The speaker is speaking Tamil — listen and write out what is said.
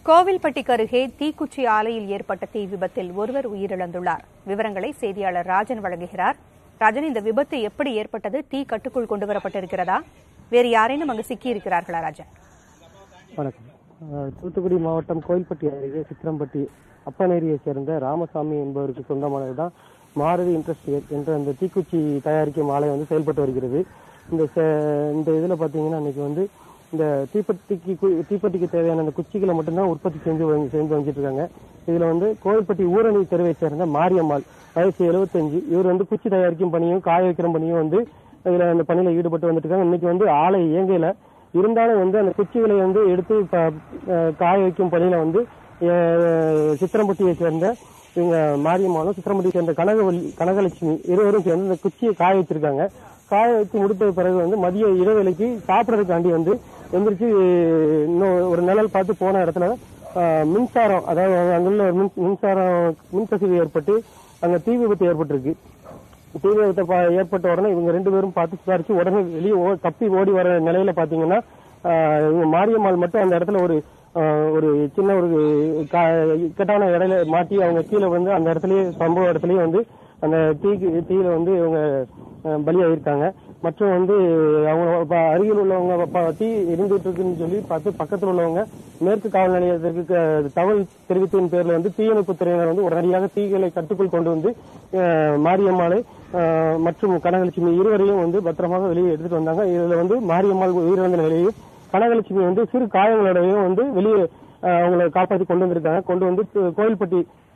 கோவில்பட்டிக்கு அருகே தீக்குச்சி ஆலையில் ஏற்பட்ட தீ விபத்தில் ஒருவர் உயிரிழந்துள்ளார் விவரங்களை செய்தியாளர் ராஜன் வழங்குகிறார் ராஜன் இந்த விபத்து எப்படி ஏற்பட்டது தீ கட்டுக்குள் கொண்டுவரப்பட்டிருக்கிறதா வேறு யாரேனும் அங்கு சிக்கியிருக்கிறார்களா ராஜன் வணக்கம் அஹ், தூத்துக்குடி மாவட்டம் கோயில்பட்டி அருகே சித்திரம்பட்டி அப்பநேரியை சேர்ந்த ராமசாமி என்பவருக்கு சொந்தமானதுதான் மாருதி இண்டஸ்ட்ரியல் என்ற அந்த தீக்குச்சி தயாரிக்கும் ஆலை வந்து செயல்பட்டு வருகிறது இந்த செ- இந்த இதுல பாத்தீங்கன்னா இன்னைக்கு வந்து இந்த தீப்பெட்டிக்கு கு- தீப்பெட்டிக்கு தேவையான அந்த குச்சிகளை மட்டும்தான் உற்பத்தி செஞ்சு வாங்கி- செஞ்சு வந்துட்டு இருக்காங்க இதுல வந்து கோயில்பட்டி ஊரணி தெருவை சேர்ந்த மாரியம்மாள் வயசு 75 இவர் வந்து குச்சி தயாரிக்கும் பணியும் காய வைக்கிற பணியும் வந்து இதுல அந்த பணியில ஈடுபட்டு வந்துட்டு இருக்காங்க இன்னைக்கு வந்து ஆலை இயங்கையில இருந்தாலும் வந்து அந்த குச்சிகளை வந்து எடுத்து ப- அஹ் காய வைக்கும் பணியில வந்து அஹ், சித்திரம்பட்டியை சேர்ந்த இவங்க மாரியம்மாளும் சித்திரம்பட்டியை சேர்ந்த கனகவல்லி கனகலட்சுமி இருவரும் சேர்ந்து இந்த குச்சியை காய வச்சிருக்காங்க காய வச்சு முடித்த பிறகு வந்து மதிய இடைவேளைக்கு சாப்பிடறதுக்காண்டி வந்து எந்திரிச்சு இன்னும் ஒரு நிழல் பார்த்து போன இடத்துல அஹ், மின்சாரம் அதாவது அங்குள்ள ஒரு மின் மின்சாரம் மின்கசிவு ஏற்பட்டு அங்க தீ விபத்து ஏற்பட்டிருக்கு தீ விபத்து ப- ஏற்பட்ட உடனே இவங்க ரெண்டு பேரும் பார்த்து சுதாரிச்சு உடனே வெளியே ஓ- தப்பி ஓடி வர நிலையில பாத்தீங்கன்னா ஆஹ், இவங்க மாரியம்மாள் மட்டும் அந்த இடத்துல ஒரு ஆஹ், ஒரு சின்ன ஒரு கா- இக்கட்டான இடையில மாட்டி அவங்க கீழே வந்து அந்த இடத்துலயே சம்பவ இடத்துலயே வந்து அந்த தீக்கு தீயில வந்து இவங்க ஆஹ், பலியாயிருக்காங்க மற்றும் வந்து அவங்க ப- அருகில் உள்ளவங்க ப- தீ இருந்துட்டு இருக்குன்னு சொல்லி பார்த்து பக்கத்தில் உள்ளவங்க மேற்கு காவல் நிலையத்திற்கு க- தகவல் தெரிவித்ததன் பேர்ல வந்து தீயணைப்பு துறையினர் வந்து உடனடியாக தீகளை கட்டுக்குள் கொண்டு வந்து ஆஹ், மாரியம்மாளை ஆஹ், மற்றும் கனகலட்சுமி இருவரையும் வந்து பத்திரமாக வெளியே எடுத்துட்டு வந்தாங்க இதுல வந்து மாரியம்மாள் உயிரிழந்த நிலையையும் கனகலட்சுமி வந்து சிறு காயங்களோடையும் வந்து வெளியே ஆஹ், அவங்களை காப்பாற்றி கொண்டு வந்திருக்காங்க கொண்டு வந்து து- கோயில்பட்டி